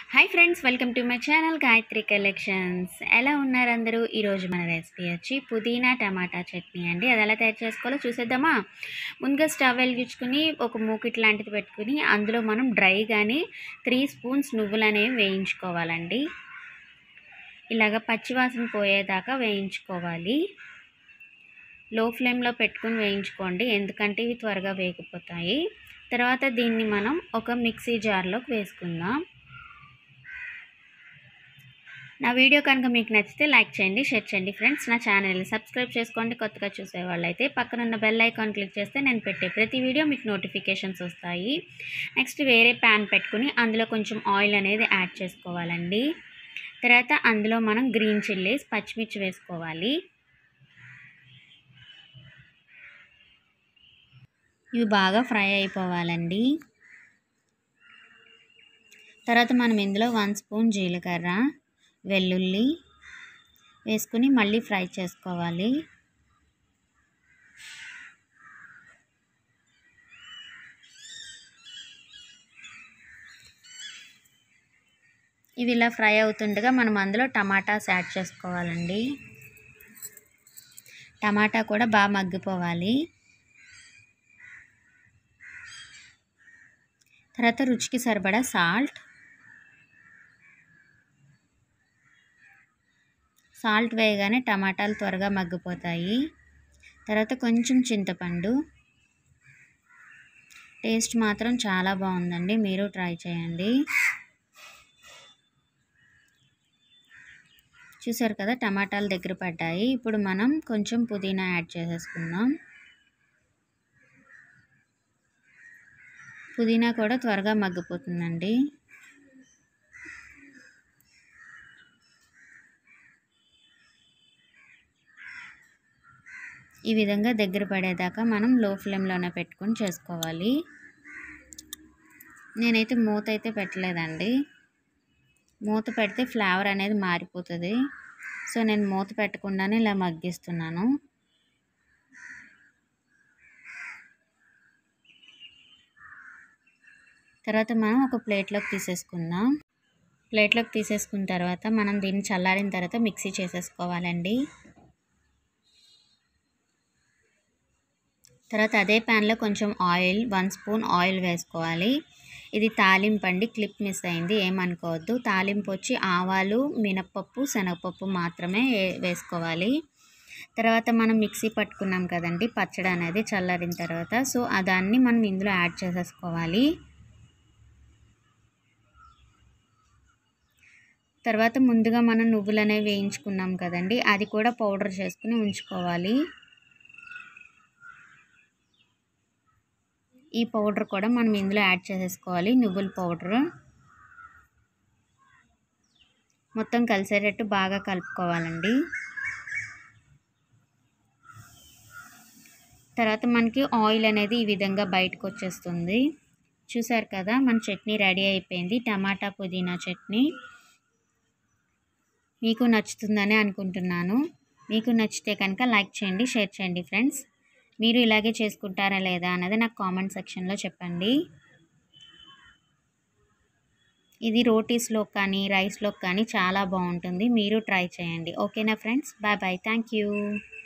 hi friends welcome to my channel Gayatri collections ఎలా ఉన్నారు అందరూ ఈరోజు మన రెసిపీ వచ్చి పుదీనా టమాటా చట్నీ అండి అది ఎలా తయారు చేసుకోవాలో చూసేద్దామా ముందుగా స్టవ్ వెలిగించుకుని ఒక మూకిట్ లాంటిది పెట్టుకుని అందులో మనం డ్రై కానీ త్రీ స్పూన్స్ నువ్వులు అనేవి వేయించుకోవాలండి ఇలాగ పచ్చివాసన పోయేదాకా వేయించుకోవాలి లో ఫ్లేమ్లో పెట్టుకుని వేయించుకోండి ఎందుకంటే ఇవి త్వరగా వేగిపోతాయి తర్వాత దీన్ని మనం ఒక మిక్సీ జార్లోకి వేసుకుందాం నా వీడియో కనుక మీకు నచ్చితే లైక్ చేయండి షేర్ చేయండి ఫ్రెండ్స్ నా ఛానల్ని సబ్స్క్రైబ్ చేసుకోండి కొత్తగా చూసేవాళ్ళు అయితే పక్కనున్న బెల్ ఐకాన్ క్లిక్ చేస్తే నేను పెట్టే ప్రతి వీడియో మీకు నోటిఫికేషన్స్ వస్తాయి నెక్స్ట్ వేరే ప్యాన్ పెట్టుకుని అందులో కొంచెం ఆయిల్ అనేది యాడ్ చేసుకోవాలండి తర్వాత అందులో మనం గ్రీన్ చిల్లీస్ పచ్చిమిర్చి వేసుకోవాలి ఇవి బాగా ఫ్రై అయిపోవాలండి తర్వాత మనం ఇందులో వన్ స్పూన్ జీలకర్ర వెల్లుల్లి వేసుకుని మళ్ళీ ఫ్రై చేసుకోవాలి ఇవి ఇలా ఫ్రై అవుతుండగా మనం అందులో టమాటాస్ యాడ్ చేసుకోవాలండి టమాటా కూడా బాగా మగ్గిపోవాలి తర్వాత రుచికి సరిపడా సాల్ట్ సాల్ట్ వేయగానే టమాటాలు త్వరగా మగ్గిపోతాయి తర్వాత కొంచెం చింతపండు టేస్ట్ మాత్రం చాలా బాగుందండి మీరు ట్రై చేయండి చూసారు కదా టమాటాలు దగ్గర పడ్డాయి ఇప్పుడు మనం కొంచెం పుదీనా యాడ్ చేసేసుకుందాం పుదీనా కూడా త్వరగా మగ్గిపోతుందండి ఈ విధంగా దగ్గర పడేదాకా మనం లో ఫ్లేమ్లోనే పెట్టుకొని చేసుకోవాలి నేనైతే మూత అయితే పెట్టలేదండి మూత పెడితే ఫ్లేవర్ అనేది మారిపోతుంది సో నేను మూత పెట్టకుండానే ఇలా మగ్గిస్తున్నాను తర్వాత మనం ఒక ప్లేట్లోకి తీసేసుకుందాం ప్లేట్లోకి తీసేసుకున్న తర్వాత మనం దీన్ని చల్లారిన తర్వాత మిక్సీ చేసేసుకోవాలండి తర్వాత అదే ప్యాన్లో కొంచెం ఆయిల్ వన్ స్పూన్ ఆయిల్ వేసుకోవాలి ఇది తాలింపు అండి క్లిప్ మిస్ అయింది ఏమనుకోవద్దు తాలింపు వచ్చి ఆవాలు మినప్పప్పు శనగపప్పు మాత్రమే వేసుకోవాలి తర్వాత మనం మిక్సీ పట్టుకున్నాం కదండి పచ్చడి అనేది చల్లారిన తర్వాత సో దాన్ని మనం ఇందులో యాడ్ చేసేసుకోవాలి తర్వాత ముందుగా మనం నువ్వులు అనేవి వేయించుకున్నాం కదండి అది కూడా పౌడర్ చేసుకుని ఉంచుకోవాలి ఈ పౌడర్ కూడా మనం ఇందులో యాడ్ చేసేసుకోవాలి నువ్వుల పౌడర్ మొత్తం కలిసేటట్టు బాగా కలుపుకోవాలండి తర్వాత మనకి ఆయిల్ అనేది ఈ విధంగా బయటకు వచ్చేస్తుంది చూసారు కదా మన చట్నీ రెడీ అయిపోయింది టమాటా పుదీనా చట్నీ మీకు నచ్చుతుందని అనుకుంటున్నాను మీకు నచ్చితే కనుక లైక్ చేయండి షేర్ చేయండి ఫ్రెండ్స్ మీరు ఇలాగే చేసుకుంటారా లేదా అన్నది నాకు కామెంట్ సెక్షన్లో చెప్పండి ఇది రోటీస్లో కానీ రైస్లో కానీ చాలా బాగుంటుంది మీరు ట్రై చేయండి ఓకేనా friends bye bye thank you